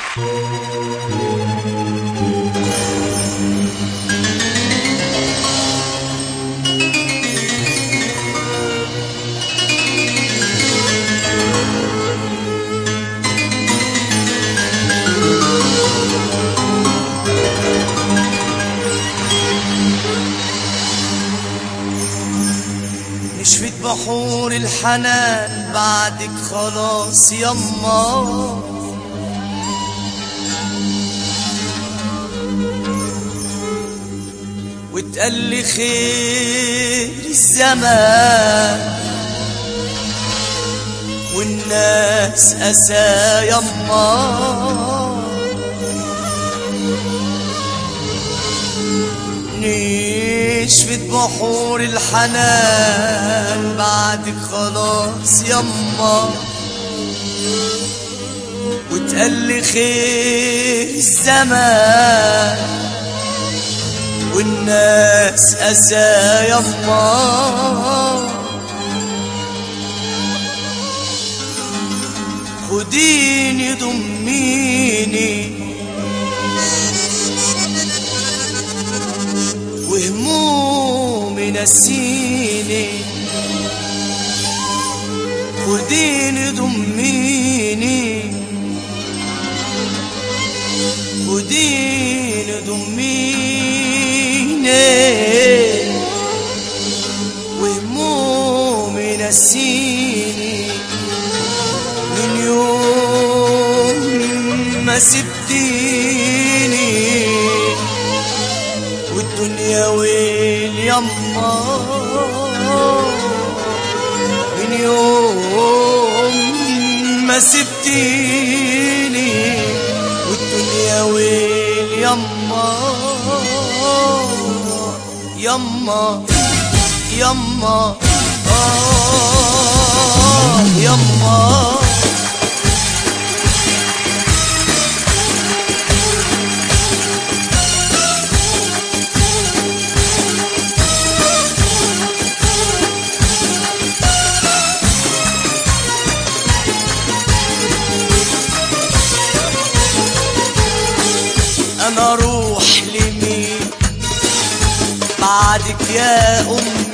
نشفت بحور الحنان بعدك خلاص يما وتقلي خير الزمان والناس أسى يما نشفت بحور الحنان بعدك خلاص يما وتقلي خير الزمان والناس أسى يما خديني ضميني وهمومي نسيني خديني ضميني خديني ضميني وهمومي نسيني من يوم ما سبتيني والدنيا ويل يما من يوم ما سبتيني والدنيا ويل يما يما يما آه يما انا اروح لمين بعدك يا امي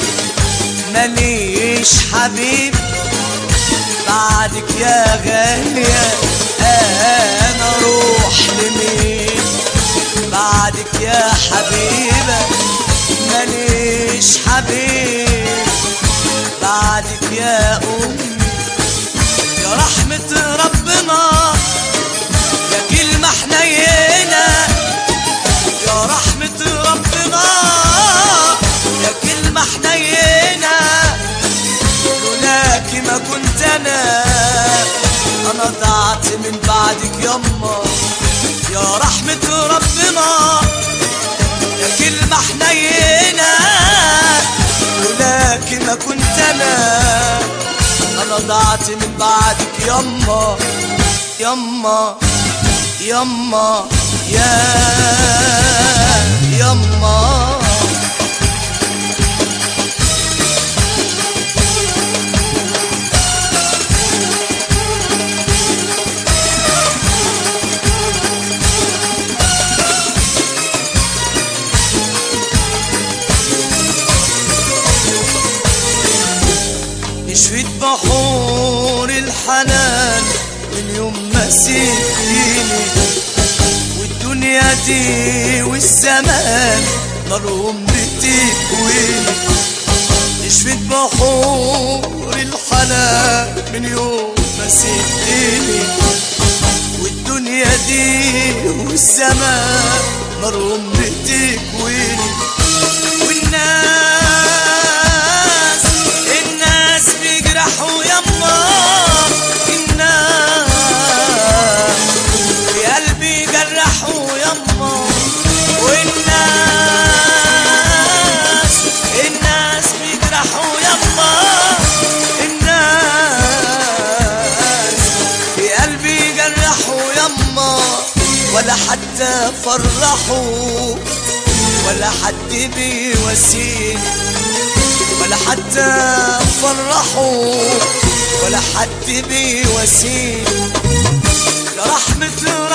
ماليش حبيب بعدك يا غالية انا اروح لمين بعدك يا حبيبة ماليش حبيب بعدك يا امي يا رحمة ربنا يا كلمة حنينة يا رحمة ربنا يا كلمة حنينة لولاك ما كنت أنا أنا ضعت من بعدك يما يا رحمة ربنا يا كلمة حنينة لولاك ما كنت أنا أنا ضعت من بعدك يما يما يما يا يما نشفت بحور الحنان من يوم ما سبتيني والدنيا دي والزمان نارهم بتكويني نشفت بحور الحنان من يوم ما سبتيني والدنيا دي والزمان نارهم بتكويني والناس الناس بيجرحوا يما الناس في قلبي جرحوا يما والناس الناس بيجرحوا يما الناس في قلبي جرحوا يما ولا حتى فرحوا ولا حد بيواسيني ولا حتى فرحوا ولا حد بيواسيني يا رحمة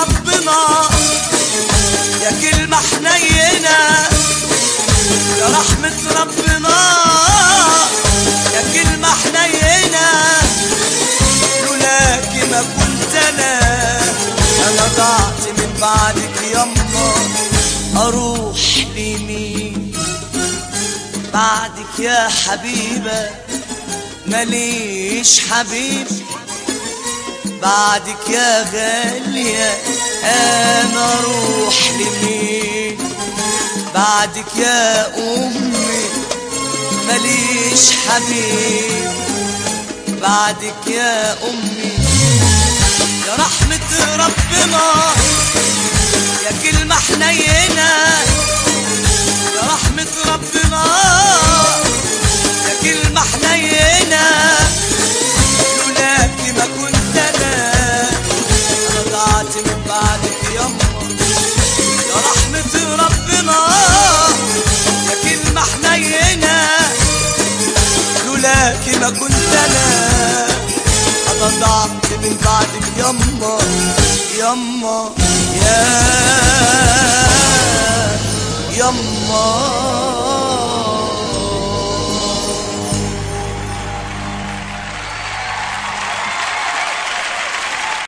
رحمة ربنا يا كلمة حنينة لولاك ما كنت انا انا ضعت من بعدك يما اروح لمين بعدك يا حبيبة ماليش حبيب بعدك يا غالية انا اروح لمين بعدك يا امي ماليش حبيب بعدك يا امي يا رحمة ربنا يا كلمة حنينة يا رحمة ربنا يا كلمة حنينة لولاك ما كنت انا انا ضعت من بعدك يما يا رحمة ربنا يا كلمة حنينة لولاك ما كنت انا انا ضعت من بعدك يما يما يا يما